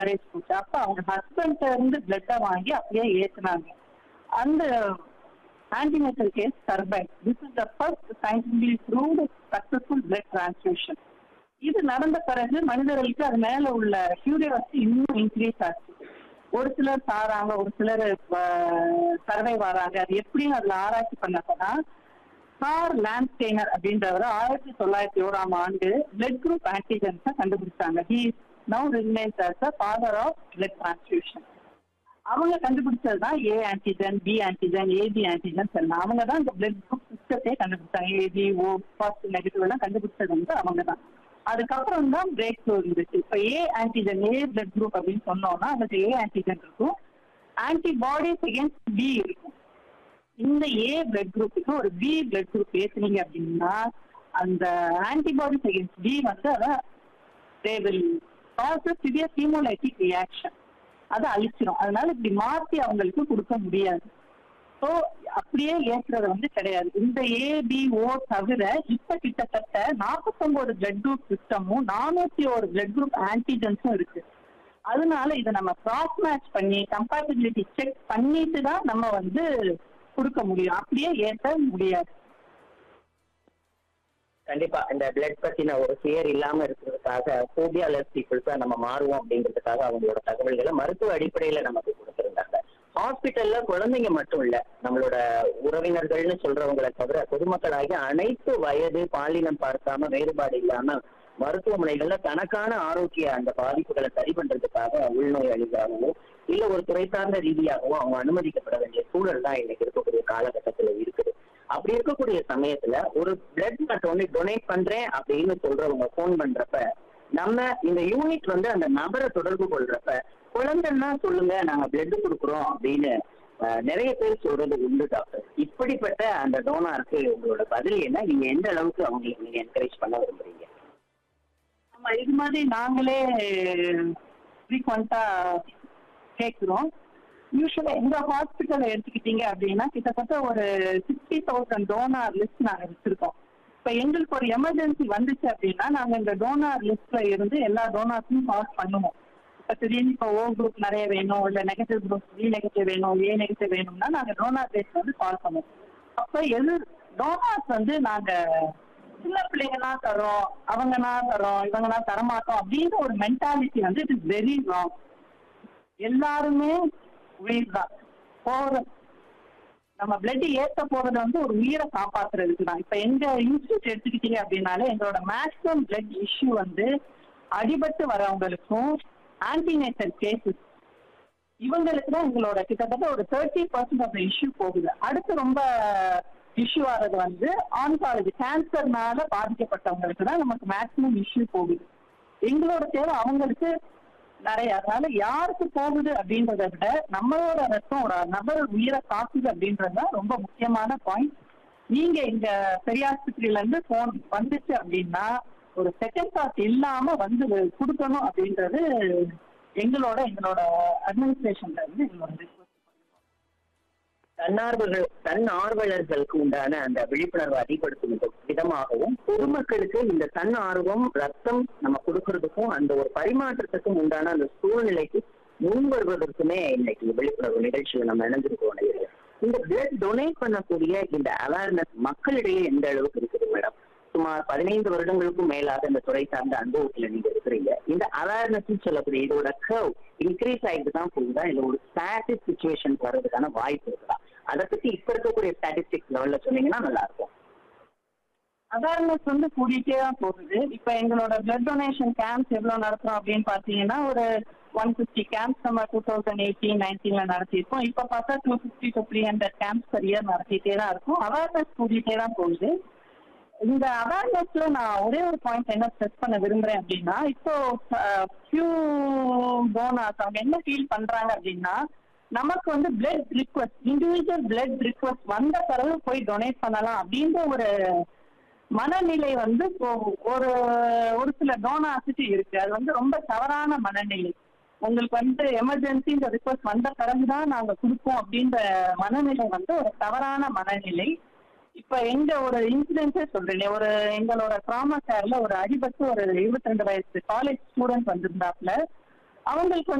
Marriage போச்சு அப்ப அவங்க ஹஸ்பண்ட்ல இருந்து பிளட்டை வாங்கி அப்படியே ஏத்துனாங்க அந்த ஆன்டிநேட்டல் கேஸ் சர்பைட் this is the first scientifically proved successful blood transfusion இது நடந்த பிறகு மனிதர்களுக்கு அது மேல உள்ள கியூரியாசிட்டி இன்னும் இன்க்ரீஸ் ஆச்சு ஒரு சிலர் சாராங்க ஒரு சிலர் சர்வை வராங்க அது எப்படின்னு அதுல ஆராய்ச்சி பண்ணப்பதான் கார் லேண்ட்ஸ்டெய்னர் அப்படின்றவர் ஆயிரத்தி தொள்ளாயிரத்தி ஓராம் ஆண்டு பிளட் குரூப் ஆன்டிஜன்ஸை கண்டுபிடிச்சாங்க he now remains as father of blood transfusion அவங்க கண்டுபிடிச்சது தான் A antigen B antigen AB antigen எல்லாம் அவங்க தான் இந்த பிளட் குரூப் சிஸ்டத்தை கண்டுபிடிச்சாங்க ஏபி ஓ பாசிட்டிவ் நெகட்டிவ் எல்லாம் கண்டுபிடிச்சது வந்து அவங்க தான் அதுக்கப்புறம் தான் பிரேக் த்ரூ இருந்துச்சு இப்ப A antigen A blood group அப்படின்னு சொன்னோம்னா அதுக்கு ஏ ஆன்டிஜன் இருக்கும் ஆன்டிபாடிஸ் அகேன்ஸ்ட் பி இருக்கும் இந்த ஏ பிளட் குரூப்புக்கு ஒரு பி பிளட் குரூப் ஏத்துனீங்க அப்படின்னா அந்த ஆன்டிபாடிஸ் அகேன்ஸ்ட் பி வந்து அதை they will cause severe haemolytic reaction அதை அழிச்சிடும் அதனால இப்படி மாத்தி அவங்களுக்கு கொடுக்க முடியாது ஸோ அப்படியே ஏற்றுறது வந்து கிடையாது இந்த ஏபிஓ தவிர இப்ப கிட்டத்தட்ட நாற்பத்தொன்பது பிளட் குரூப் சிஸ்டமும் நானூத்தி ஒரு பிளட் குரூப் ஆன்டிஜன்ஸும் இருக்கு அதனால இதை நம்ம கிராஸ் மேட்ச் பண்ணி கம்பேட்டபிலிட்டி செக் பண்ணிட்டு தான் நம்ம வந்து கொடுக்க முடியும் அப்படியே ஏற்ற முடியாது கண்டிப்பா இந்த பிளட் பத்தின ஒரு ஃபியர் இல்லாம இருக்கிறதுக்காக போபியாலஸ் பீப்புள்ஸா நம்ம மாறுவோம் அப்படிங்கிறதுக்காக அவங்களோட தகவல்களை மருத்துவ அடிப்படையில நமக்கு கொடுத்திருந்தாங்க ஹாஸ்பிட்டல்ல குழந்தைங்க மட்டும் இல்ல நம்மளோட உறவினர்கள்னு சொல்றவங்களை தவிர பொதுமக்களாகிய அனைத்து வயது பாலினம் பார்க்காம வேறுபாடு இல்லாம மருத்துவமனைகள்ல தனக்கான ஆரோக்கிய அந்த பாதிப்புகளை சரி பண்றதுக்காக உள்நோயாளிகளாகவோ இல்ல ஒரு துறை சார்ந்த ரீதியாகவோ அவங்க அனுமதிக்கப்பட வேண்டிய சூழல் தான் இன்னைக்கு இருக்கக்கூடிய காலகட்டத்துல இருக்குது அப்படி இருக்கக்கூடிய சமயத்துல ஒரு பிளட் நான் டொனேட் பண்றேன் அப்படின்னு சொல்றவங்க ஃபோன் பண்றப்ப நம்ம இந்த யூனிட் வந்து அந்த நபரை தொடர்பு கொள்றப்ப குழந்தைன்னா சொல்லுங்க நாங்க பிளட் கொடுக்குறோம் அப்படின்னு அஹ், நிறைய பேர் சொல்றது உண்டு டாக்டர் இப்படிப்பட்ட அந்த டோனாருக்கு உங்களோட பதில் என்ன நீங்க எந்த அளவுக்கு அவங்களுக்கு நீங்க என்கரேஜ் பண்ண விரும்புறீங்க ஆமா இது மாதிரி நாங்களே ஃப்ரீக்வெண்டா கேட்குறோம் யூஸ்வலா எங்க ஹாஸ்பிட்டலை எடுத்துக்கிட்டீங்க அப்படின்னா கிட்டத்தட்ட ஒரு சிக்ஸ்டி தௌசண்ட் டோனார் லிஸ்ட் நாங்க வச்சிருக்கோம் இப்ப எங்களுக்கு ஒரு எமர்ஜென்சி வந்துச்சு அப்படின்னா நாங்க இந்த டோனார் லிஸ்ட்ல இருந்து எல்லா டோனார்ஸையும் பாஸ் பண்ணுவோம் இப்ப திடீர்னு இப்போ ஓ குரூப் நிறைய வேணும் இல்ல நெகட்டிவ் குரூப் பி நெகட்டிவ் வேணும் ஏ நெகட்டிவ் வேணும்னா நாங்க டோனார் லிஸ்ட் வந்து கால் பண்ணுவோம் அப்ப எது டோனார்ஸ் வந்து நாங்க சின்ன பிள்ளைங்கன்னா தரோம் அவங்கன்னா தரோம் இவங்கன்னா தரமாட்டோம் அப்படின்ற ஒரு மென்டாலிட்டி வந்து இட் இஸ் வெரி ராங் எல்லாருமே உயிர் தான் போற நம்ம பிளட் ஏத்த போறது வந்து ஒரு உயிரை காப்பாத்துறதுக்கு தான் இப்ப எங்க இன்ஸ்டியூட் எடுத்துக்கிட்டீங்க அப்படின்னாலே எங்களோட மேக்ஸிமம் பிளட் இஷ்யூ வந்து அடிபட்டு வரவங்களுக்கும் ஆன்டிநேட்டல் கேசஸ் இவங்களுக்கு தான் எங்களோட கிட்டத்தட்ட ஒரு தேர்ட்டி பர்சன்ட் ஆஃப் இஷ்யூ போகுது அடுத்து ரொம்ப இஷ்யூ ஆகிறது வந்து ஆன்காலஜி கேன்சர்னால பாதிக்கப்பட்டவங்களுக்கு தான் நமக்கு மேக்ஸிமம் இஷ்யூ போகுது எங்களோட தேவை அவங்களுக்கு நிறைய அதனால யாருக்கு போகுது அப்படின்றத விட நம்மளோட ரத்தம் ஒரு நபர் உயிரை காக்குது அப்படின்றது தான் ரொம்ப முக்கியமான பாயிண்ட் நீங்க இங்க பெரியாஸ்பத்திரியில இருந்து போன் வந்துச்சு அப்படின்னா ஒரு செகண்ட் தாட் இல்லாம வந்து கொடுக்கணும் அப்படின்றது எங்களோட எங்களோட அட்மினிஸ்ட்ரேஷன்ல இருந்து எங்களோட request. தன்னார்வர்கள் தன்னார்வலர்களுக்கு உண்டான அந்த விழிப்புணர்வு அதிகப்படுத்தும் வித- விதமாகவும் பொதுமக்களுக்கு இந்த தன்னார்வம் ரத்தம் நம்ம கொடுக்கறதுக்கும் அந்த ஒரு பரிமாற்றத்துக்கும் உண்டான அந்த சூழ்நிலைக்கு முன் வருவதற்குமே இன்னைக்கு விழிப்புணர்வு நிகழ்ச்சியில நம்ம இணைஞ்சிருக்கோம் நினைக்கிறேன். இந்த பிளட் டொனேட் பண்ணக்கூடிய இந்த அவேர்னஸ் மக்களிடையே எந்த அளவுக்கு இருக்குது மேடம் சுமார் பதினைந்து வருடங்களுக்கும் மேலாக இந்த துறை சார்ந்த அனுபவத்துல நீங்க இருக்கிறீங்க இந்த அவேர்னஸ் சொல்லக்கூடிய இதோட கர்வ் இன்க்ரீஸ் ஆகிட்டு தான் போகுதா இல்ல ஒரு ஸ்டாட்டிக் சுச்சுவேஷன் வர்றதுக்கான வாய்ப்பு இருக்குதா அதை பத்தி இப்ப இருக்கக்கூடிய ஸ்டாட்டிஸ்டிக்ஸ் லெவல்ல சொன்னீங்கன்னா நல்லா இருக்கும் அவேர்னஸ் வந்து கூடிட்டே தான் போகுது இப்ப எங்களோட பிளட் டொனேஷன் கேம்ப்ஸ் எவ்வளவு நடத்துறோம் அப்படின்னு பாத்தீங்கன்னா ஒரு ஒன் பிப்டி கேம்ப்ஸ் நம்ம டூ தௌசண்ட் எயிட்டீன் நைன்டீன்ல நடத்தியிருக்கோம் இப்ப பார்த்தா two fifty to three hundred camps per year நடத்திட்டே தான் இருக்கும் அவேர்னஸ் கூடிட்டே தான் போகுது இந்த அவேர்னஸ்ல நான் ஒரே ஒரு பாயிண்ட் என்ன ஸ்ட்ரெஸ் பண்ண விரும்புறேன் அப்படின்னா இப்போ ஃபியூ டோனார்ஸ் அவங்க என்ன ஃபீல் பண்றாங்க அப்படின்னா நமக்கு வந்து blood request individual blood request வந்த பிறகு போய் டொனேட் பண்ணலாம் அப்படின்ற ஒரு மனநிலை வந்து இப்போ ஒரு ஒரு சில டோனாசிட்டி இருக்கு அது வந்து ரொம்ப தவறான மனநிலை உங்களுக்கு வந்து எமர்ஜென்சி இந்த ரிக்வஸ்ட் வந்த பிறகுதான் நாங்க கொடுப்போம் அப்படின்ற மனநிலை வந்து ஒரு தவறான மனநிலை இப்ப எங்க ஒரு இன்சிடென்ட்டே சொல்றேன் ஒரு எங்களோட ட்ராமா கேர்ல ஒரு அடிபட்டு ஒரு இருபத்தி ரெண்டு வயசு காலேஜ் ஸ்டூடெண்ட் வந்திருந்தாப்ல அவங்களுக்கு